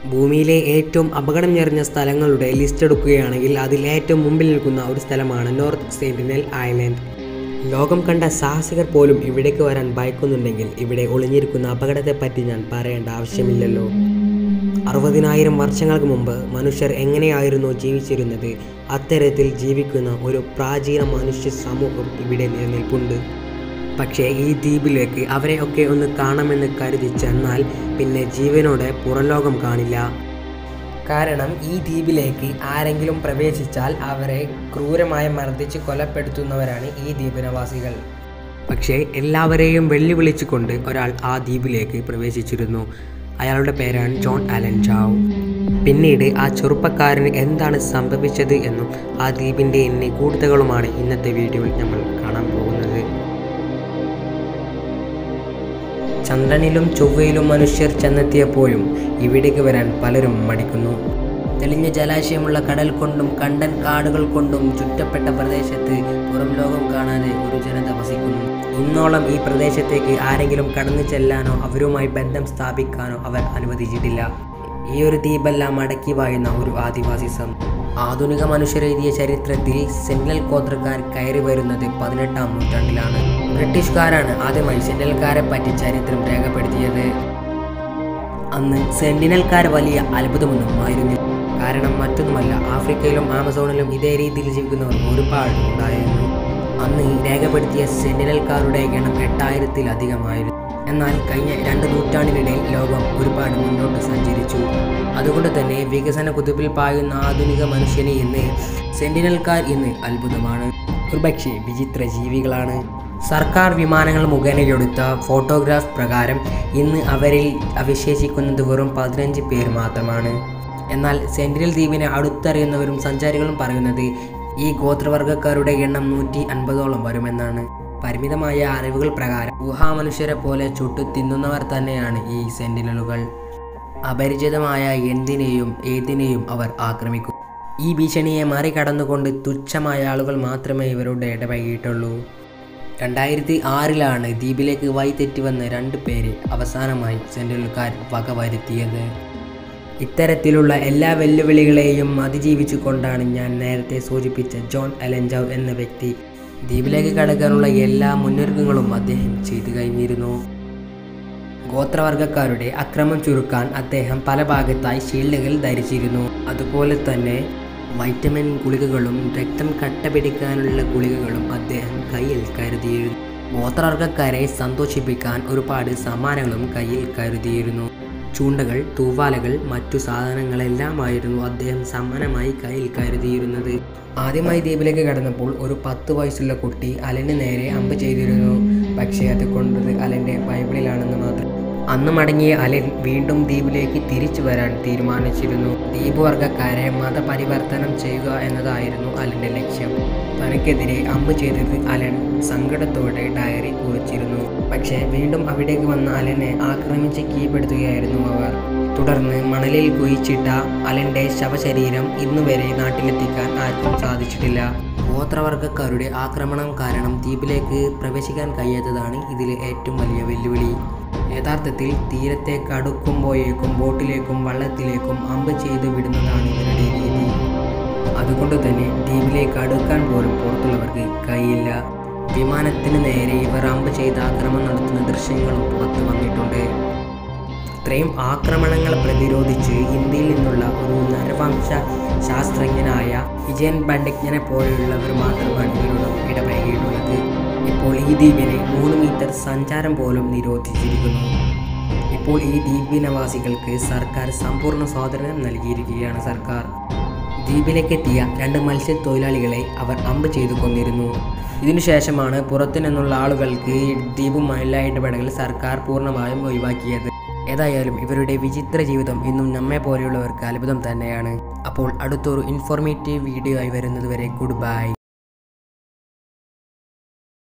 ഭൂമിയിലെ ഏറ്റവും അപകടം നിറഞ്ഞ സ്ഥലങ്ങളുടെ ലിസ്റ്റ് എടുക്കുകയാണെങ്കിൽ അതിൽ ഏറ്റവും മുമ്പിൽ നിൽക്കുന്ന ഒരു സ്ഥലമാണ് നോർത്ത് സെന്റിനൽ ഐലൻഡ് ലോകം കണ്ട സാഹസികർ പോലും ഇവിടേക്ക് വരാൻ ഭയക്കുന്നുണ്ടെങ്കിൽ ഇവിടെ ഒളിഞ്ഞിരിക്കുന്ന അപകടത്തെപ്പറ്റി ഞാൻ പറയേണ്ട ആവശ്യമില്ലല്ലോ അറുപതിനായിരം വർഷങ്ങൾക്ക് മുമ്പ് മനുഷ്യർ എങ്ങനെയായിരുന്നു ജീവിച്ചിരുന്നത് അത്തരത്തിൽ ജീവിക്കുന്ന ഒരു പ്രാചീന മനുഷ്യ സമൂഹം ഇവിടെ നിലനിൽപ്പുണ്ട് പക്ഷേ ഈ ദ്വീപിലേക്ക് അവരെയൊക്കെ ഒന്ന് കാണാമെന്ന് കരുതി ചെന്നാൽ പിന്നെ ജീവനോടെ പുറംലോകം കാണില്ല കാരണം ഈ ദ്വീപിലേക്ക് ആരെങ്കിലും പ്രവേശിച്ചാൽ അവരെ ക്രൂരമായി മർദ്ദിച്ച് കൊലപ്പെടുത്തുന്നവരാണ് ഈ ദ്വീപിനവാസികൾ പക്ഷേ എല്ലാവരെയും വെല്ലുവിളിച്ചുകൊണ്ട് ഒരാൾ ആ ദ്വീപിലേക്ക് പ്രവേശിച്ചിരുന്നു അയാളുടെ പേരാണ് ജോൺ അലൻ ചാവ് പിന്നീട് ആ ചെറുപ്പക്കാരന് എന്താണ് സംഭവിച്ചത് എന്നും ആ ദ്വീപിൻ്റെ നിഗൂഢതകളുമാണ് ഇന്നത്തെ വീഡിയോയിൽ നമ്മൾ കാണാൻ പോകുന്നത് ചന്ദ്രനിലും ചൊവ്വയിലും മനുഷ്യർ ചെന്നെത്തിയപ്പോഴും ഇവിടേക്ക് വരാൻ പലരും മടിക്കുന്നു തെളിഞ്ഞ ജലാശയമുള്ള കടൽ കൊണ്ടും കണ്ടൻ കാടുകൾ കൊണ്ടും ചുറ്റപ്പെട്ട പ്രദേശത്ത് പുറം ലോകം കാണാതെ ഒരു ജനത വസിക്കുന്നു ഇന്നോളം ഈ പ്രദേശത്തേക്ക് ആരെങ്കിലും കടന്നു ചെല്ലാനോ അവരുമായി ബന്ധം സ്ഥാപിക്കാനോ അവർ അനുവദിച്ചിട്ടില്ല ഈ ഒരു ദ്വീപെല്ലാം അടക്കി വായുന്ന ഒരു ആദിവാസി സം ആധുനിക മനുഷ്യരെഴുതിയ ചരിത്രത്തിൽ സെന്റിനൽ ഗോത്രക്കാർ കയറി വരുന്നത് പതിനെട്ടാം നൂറ്റാണ്ടിലാണ് ബ്രിട്ടീഷുകാരാണ് ആദ്യമായി സെന്റിനൽക്കാരെ പറ്റി ചരിത്രം രേഖപ്പെടുത്തിയത് അന്ന് സെന്റിനൽക്കാർ വലിയ അത്ഭുതമൊന്നും ആയിരുന്നില്ല കാരണം മറ്റൊന്നുമല്ല ആഫ്രിക്കയിലും ആമസോണിലും ഇതേ രീതിയിൽ ജീവിക്കുന്നവർ ഒരുപാട് ഉണ്ടായിരുന്നു അന്ന് രേഖപ്പെടുത്തിയ സെന്റിനൽക്കാരുടെ എണ്ണം എട്ടായിരത്തിലധികമായിരുന്നു എന്നാൽ കഴിഞ്ഞ രണ്ട് നൂറ്റാണ്ടിനിടയിൽ ലോകം ഒരുപാട് മുന്നോട്ട് സഞ്ചരിച്ചു അതുകൊണ്ട് തന്നെ വികസന കുതിപ്പിൽ പായുന്ന ആധുനിക മനുഷ്യനെ ഇന്ന് സെന്റിനൽക്കാർ ഇന്ന് അത്ഭുതമാണ് ഒരുപക്ഷെ വിചിത്ര ജീവികളാണ് സർക്കാർ വിമാനങ്ങൾ മുഖേന എടുത്ത ഫോട്ടോഗ്രാഫ് പ്രകാരം ഇന്ന് അവരിൽ അവശേഷിക്കുന്നത് വെറും പതിനഞ്ച് പേർ മാത്രമാണ് എന്നാൽ സെൻട്രൽ ദ്വീപിനെ അടുത്തറിയുന്നവരും സഞ്ചാരികളും പറയുന്നത് ഈ ഗോത്രവർഗക്കാരുടെ എണ്ണം നൂറ്റി അൻപതോളം വരുമെന്നാണ് പരിമിതമായ അറിവുകൾ പ്രകാരം ഗുഹാമനുഷ്യരെ പോലെ ചുട്ടു തിന്നുന്നവർ തന്നെയാണ് ഈ സെന്റിനലുകൾ അപരിചിതമായ എന്തിനേയും ഏതിനെയും അവർ ആക്രമിക്കും ഈ ഭീഷണിയെ മറികടന്നുകൊണ്ട് തുച്ഛമായ ആളുകൾ മാത്രമേ ഇവരോട് ഇടപഴകിയിട്ടുള്ളൂ രണ്ടായിരത്തി ആറിലാണ് ദ്വീപിലേക്ക് വഴിതെറ്റി വന്ന രണ്ട് പേര് അവസാനമായി സെന്റിനലുകാർ വകവരുത്തിയത് ഇത്തരത്തിലുള്ള എല്ലാ വെല്ലുവിളികളെയും അതിജീവിച്ചു കൊണ്ടാണ് ഞാൻ നേരത്തെ സൂചിപ്പിച്ച ജോൺ അലഞ്ചാവ് എന്ന വ്യക്തി ദ്വീപിലേക്ക് കടക്കാനുള്ള എല്ലാ മുന്നൊരുക്കങ്ങളും അദ്ദേഹം ചെയ്തു കഴിഞ്ഞിരുന്നു ഗോത്രവർഗക്കാരുടെ അക്രമം ചുരുക്കാൻ അദ്ദേഹം പല ഭാഗത്തായി ഷീൽഡുകൾ ധരിച്ചിരുന്നു അതുപോലെ തന്നെ വൈറ്റമിൻ ഗുളികകളും രക്തം കട്ട പിടിക്കാനുള്ള ഗുളികകളും അദ്ദേഹം കയ്യിൽ കരുതിയിരുന്നു ഗോത്രവർഗക്കാരെ സന്തോഷിപ്പിക്കാൻ ഒരുപാട് സമ്മാനങ്ങളും കയ്യിൽ കരുതിയിരുന്നു ചൂണ്ടകൾ തൂവാലകൾ മറ്റു സാധനങ്ങളെല്ലാമായിരുന്നു അദ്ദേഹം സമ്മാനമായി കയ്യിൽ കരുതിയിരുന്നത് ആദ്യമായി ദ്വീപിലേക്ക് കടന്നപ്പോൾ ഒരു പത്ത് വയസ്സുള്ള കുട്ടി അലന് നേരെ അമ്പ് ചെയ്തിരുന്നു പക്ഷേ അത് കൊണ്ടത് അലൻ്റെ ബൈബിളിലാണെന്ന് മാത്രം അന്ന് മടങ്ങിയ അലൻ വീണ്ടും ദ്വീപിലേക്ക് തിരിച്ചു വരാൻ തീരുമാനിച്ചിരുന്നു ദ്വീപ് വർഗക്കാരെ മതപരിവർത്തനം ചെയ്യുക എന്നതായിരുന്നു അലൻ്റെ ലക്ഷ്യം തനിക്കെതിരെ അമ്പ് ചെയ്തത് അലൻ സങ്കടത്തോടെ ഡയറി കുറിച്ചിരുന്നു പക്ഷേ വീണ്ടും അവിടേക്ക് വന്ന അലനെ ആക്രമിച്ച് കീഴ്പ്പെടുത്തുകയായിരുന്നു അവർ തുടർന്ന് മണലിൽ കുഴിച്ചിട്ട അലൻ്റെ ശവശരീരം ഇന്നുവരെ നാട്ടിലെത്തിക്കാൻ ആർക്കും സാധിച്ചിട്ടില്ല ഗോത്രവർഗക്കാരുടെ ആക്രമണം കാരണം ദ്വീപിലേക്ക് പ്രവേശിക്കാൻ കഴിയാത്തതാണ് ഇതിലെ ഏറ്റവും വലിയ വെല്ലുവിളി യഥാർത്ഥത്തിൽ തീരത്തേക്ക് അടുക്കുമ്പോഴേക്കും ബോട്ടിലേക്കും വള്ളത്തിലേക്കും അമ്പ് ചെയ്തു വിടുന്നതാണ് ഇവരുടെ രീതി അതുകൊണ്ട് തന്നെ ദ്വീപിലേക്ക് അടുക്കാൻ പോലും പുറത്തുള്ളവർക്ക് കഴിയില്ല വിമാനത്തിന് നേരെ ഇവർ അമ്പ് ചെയ്ത് ആക്രമണം നടത്തുന്ന ദൃശ്യങ്ങളും പുറത്തു വന്നിട്ടുണ്ട് ഇത്രയും ആക്രമണങ്ങൾ പ്രതിരോധിച്ച് ഇന്ത്യയിൽ നിന്നുള്ള ഒരു നരവംശ ശാസ്ത്രജ്ഞനായ വിജയൻ പണ്ഡിറ്റ്ഞനെ പോലെയുള്ളവർ മാത്രമാണ് ഇവരോട് ഇടപഴകിയിട്ടുള്ളത് ഇപ്പോൾ ഈ ദ്വീപിന് മൂന്ന് മീറ്റർ സഞ്ചാരം പോലും നിരോധിച്ചിരിക്കുന്നു ഇപ്പോൾ ഈ ദ്വീപിനവാസികൾക്ക് സർക്കാർ സമ്പൂർണ്ണ സ്വാതന്ത്ര്യം നൽകിയിരിക്കുകയാണ് സർക്കാർ ദ്വീപിലേക്കെത്തിയ രണ്ട് മത്സ്യത്തൊഴിലാളികളെ അവർ അമ്പ് ചെയ്തു കൊന്നിരുന്നു ഇതിനുശേഷമാണ് പുറത്തു നിന്നുള്ള ആളുകൾക്ക് ഈ ദ്വീപുമായുള്ള ഇടപെടൽ സർക്കാർ പൂർണ്ണമായും ഒഴിവാക്കിയത് ഏതായാലും ഇവരുടെ വിചിത്ര ജീവിതം ഇന്നും നമ്മെ പോലെയുള്ളവർക്ക് അത്ഭുതം തന്നെയാണ് അപ്പോൾ അടുത്തൊരു ഇൻഫോർമേറ്റീവ് വീഡിയോ ആയി വരുന്നതുവരെ ഗുഡ് ബൈ